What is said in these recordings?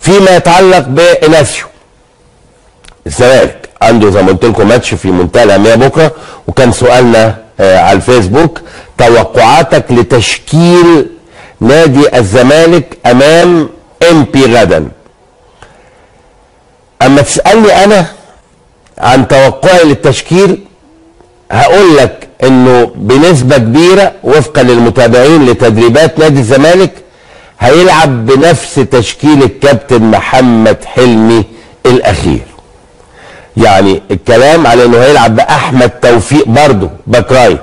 فيما يتعلق بإناسيو الزمالك عنده زي ما قلت لكم ماتش في منتهى الاهميه بكره وكان سؤالنا آه على الفيسبوك توقعاتك لتشكيل نادي الزمالك امام ام بي غدا اما تسالني انا عن توقعي للتشكيل هقول لك انه بنسبه كبيره وفقا للمتابعين لتدريبات نادي الزمالك هيلعب بنفس تشكيل الكابتن محمد حلمي الاخير يعني الكلام على انه هيلعب باحمد توفيق برضه باك رايت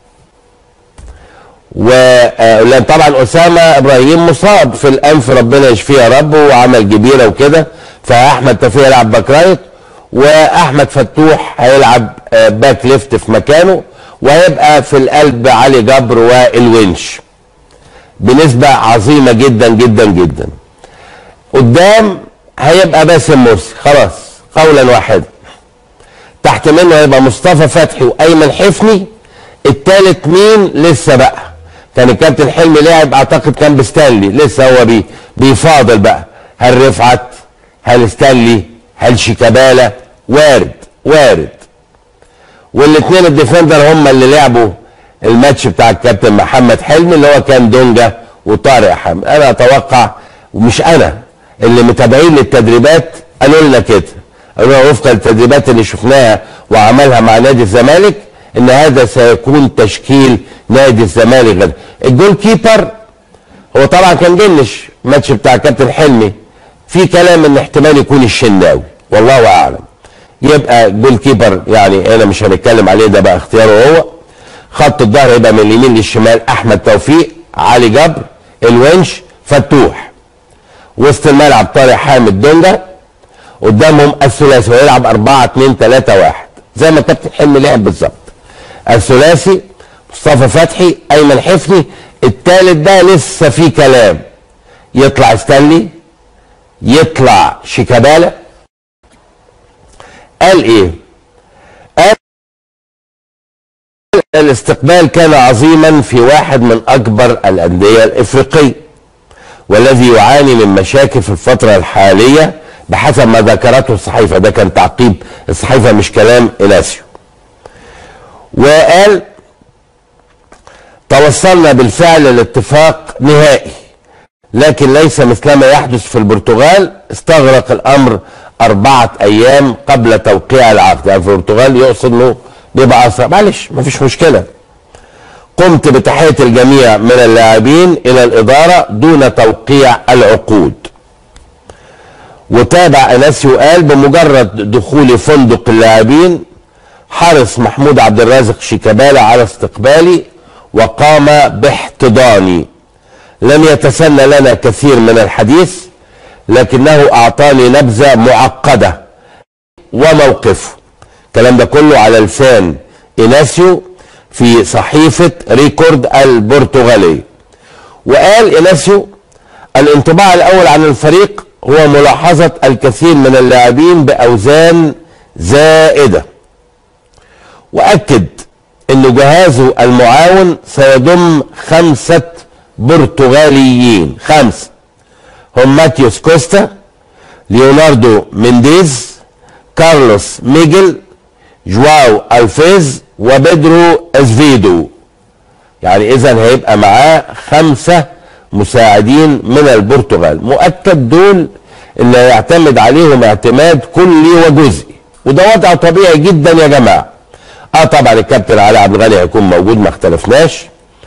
ولان طبعا اسامه ابراهيم مصاب في الانف ربنا يشفيه يا رب وعمل جبيره وكده فاحمد توفيق يلعب باك رايت واحمد فتوح هيلعب باك ليفت في مكانه وهيبقى في القلب علي جبر والونش بنسبه عظيمه جدا جدا جدا قدام هيبقى باسم مرسي خلاص قولا واحدا تحت منه هيبقى مصطفى فتحي وايمن حفني التالت مين لسه بقى كان الكابتن حلمي لاعب اعتقد كان بستانلي لسه هو بي بيفاضل بقى هل رفعت هل ستانلي هل شيكابالا وارد وارد والاثنين الديفندر هم اللي لعبوا الماتش بتاع الكابتن محمد حلمي اللي هو كان دونجا وطارق حامد انا اتوقع ومش انا اللي متابعين للتدريبات قالوا لنا كده قالوا لنا وفقا للتدريبات اللي شفناها وعملها مع نادي الزمالك ان هذا سيكون تشكيل نادي الزمالك غدا الجول كيبر هو طبعا كان جنش الماتش بتاع كابتن حلمي في كلام ان احتمال يكون الشناوي والله اعلم يبقى جول كيبر يعني انا مش هنتكلم عليه ده بقى اختياره هو خط الظهر يبقى من اليمين للشمال احمد توفيق علي جبر الونش فتوح وسط الملعب طارق حامد دونجا قدامهم الثلاثي ويلعب 4 2 3 1 زي ما كابتن حلمي لعب بالظبط الثلاثي مصطفى فتحي ايمن حفني الثالث ده لسه في كلام يطلع ستانلي يطلع شيكابالا قال ايه قال الاستقبال كان عظيما في واحد من اكبر الانديه الافريقيه والذي يعاني من مشاكل في الفتره الحاليه بحسب ما ذكرته الصحيفه ده كان تعقيب الصحيفه مش كلام اناسيو وقال توصلنا بالفعل لاتفاق نهائي لكن ليس مثلما يحدث في البرتغال استغرق الامر اربعه ايام قبل توقيع العقد يعني في البرتغال يقصد انه بيبقى اسرع معلش مفيش مشكله قمت بتحيه الجميع من اللاعبين الى الاداره دون توقيع العقود وتابع اناسيو قال بمجرد دخول فندق اللاعبين حرص محمود عبد الرازق شيكابالا على استقبالي وقام باحتضاني لم يتسنى لنا كثير من الحديث لكنه اعطاني نبذه معقده وموقفه الكلام ده كله على لسان اناسيو في صحيفه ريكورد البرتغاليه وقال اناسيو الانطباع الاول عن الفريق هو ملاحظه الكثير من اللاعبين باوزان زائده واكد ان جهازه المعاون سيضم خمسه برتغاليين خمسه هم ماتيوس كوستا ليوناردو مينديز كارلوس ميجل جواو الفيز وبيدرو ازفيدو يعني اذا هيبقى معاه خمسه مساعدين من البرتغال مؤكد دول اللي هيعتمد عليهم اعتماد كلي وجزئي وده وضع طبيعي جدا يا جماعه اه طبعا الكابتن علي عبد الغني هيكون موجود ما اختلفناش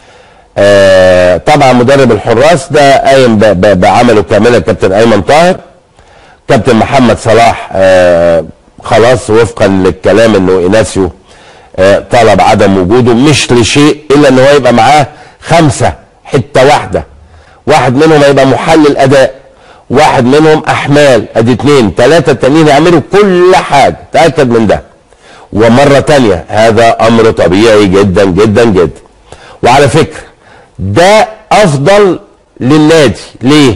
آه طبعا مدرب الحراس ده قايم بعمله كاملا الكابتن ايمن طاهر كابتن محمد صلاح آه خلاص وفقا للكلام انه اناسيو آه طلب عدم وجوده مش لشيء الا ان هو يبقى معاه خمسه حته واحده واحد منهم هيبقى محلل اداء واحد منهم احمال ادي اتنين ثلاثه التانيين يعملوا كل حاجه تاكد من ده ومره تانيه هذا امر طبيعي جدا جدا جدا وعلى فكره ده افضل للنادي ليه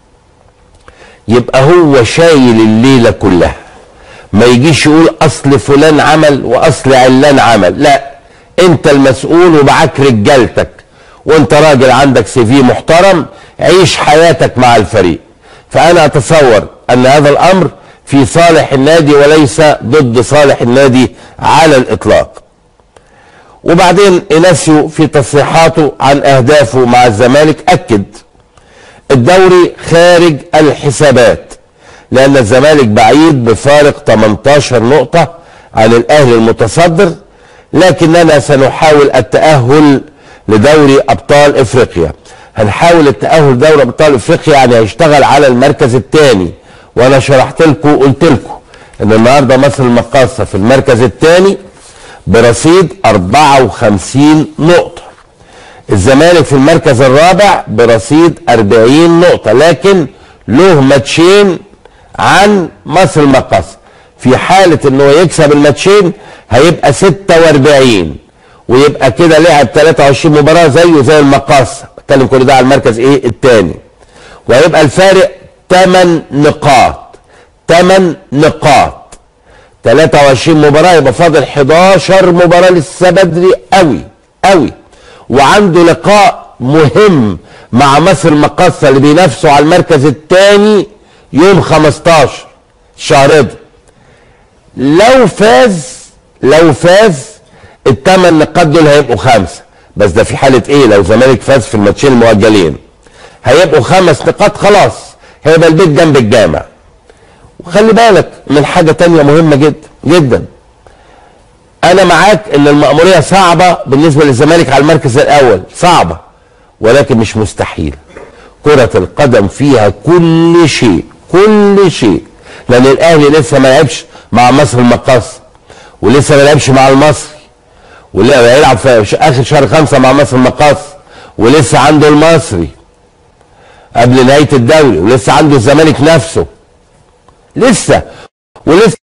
يبقى هو شايل الليله كلها ما يجيش يقول اصل فلان عمل واصل علان عمل لا انت المسؤول ومعاك رجالتك وانت راجل عندك سي في محترم عيش حياتك مع الفريق فانا اتصور ان هذا الامر في صالح النادي وليس ضد صالح النادي على الاطلاق وبعدين اناسيو في تصريحاته عن اهدافه مع الزمالك اكد الدوري خارج الحسابات لان الزمالك بعيد بفارق 18 نقطة عن الاهلي المتصدر لكننا سنحاول التأهل لدوري ابطال افريقيا هنحاول التأهل لدوري ابطال افريقيا يعني هيشتغل على المركز الثاني وانا شرحت لكم وقلت لكم ان النهارده مصر المقاصة في المركز الثاني برصيد 54 نقطة الزمالك في المركز الرابع برصيد 40 نقطة لكن له ماتشين عن مصر المقاصة في حالة انه يكسب الماتشين هيبقى 46 ويبقى كده لعب 23 مباراة زيه زي المقاصة بتكلم كل ده على المركز ايه الثاني وهيبقى الفارق 8 نقاط 8 نقاط 23 مباراة يبقى فاضل 11 مباراة لسه بدري قوي قوي وعنده لقاء مهم مع مصر المقاصة اللي بينافسوا على المركز الثاني يوم 15 الشهر ده لو فاز لو فاز الثمان نقاط دول هيبقوا خمسه بس ده في حاله ايه لو الزمالك فاز في الماتشين المؤجلين هيبقوا خمس نقاط خلاص هيبقى البيت جنب الجامع وخلي بالك من حاجه تانية مهمه جدا جدا انا معاك ان المأمورية صعبة بالنسبة للزمالك على المركز الاول صعبة ولكن مش مستحيل كرة القدم فيها كل شيء كل شيء لان الاهلي لسه ما لعبش مع مصر المقاصة ولسه ما لعبش مع المصري وهيلعب في اخر شهر خمسة مع مصر المقاصة ولسه عنده المصري قبل نهاية الدوري ولسه عنده الزمالك نفسه لسه ولسه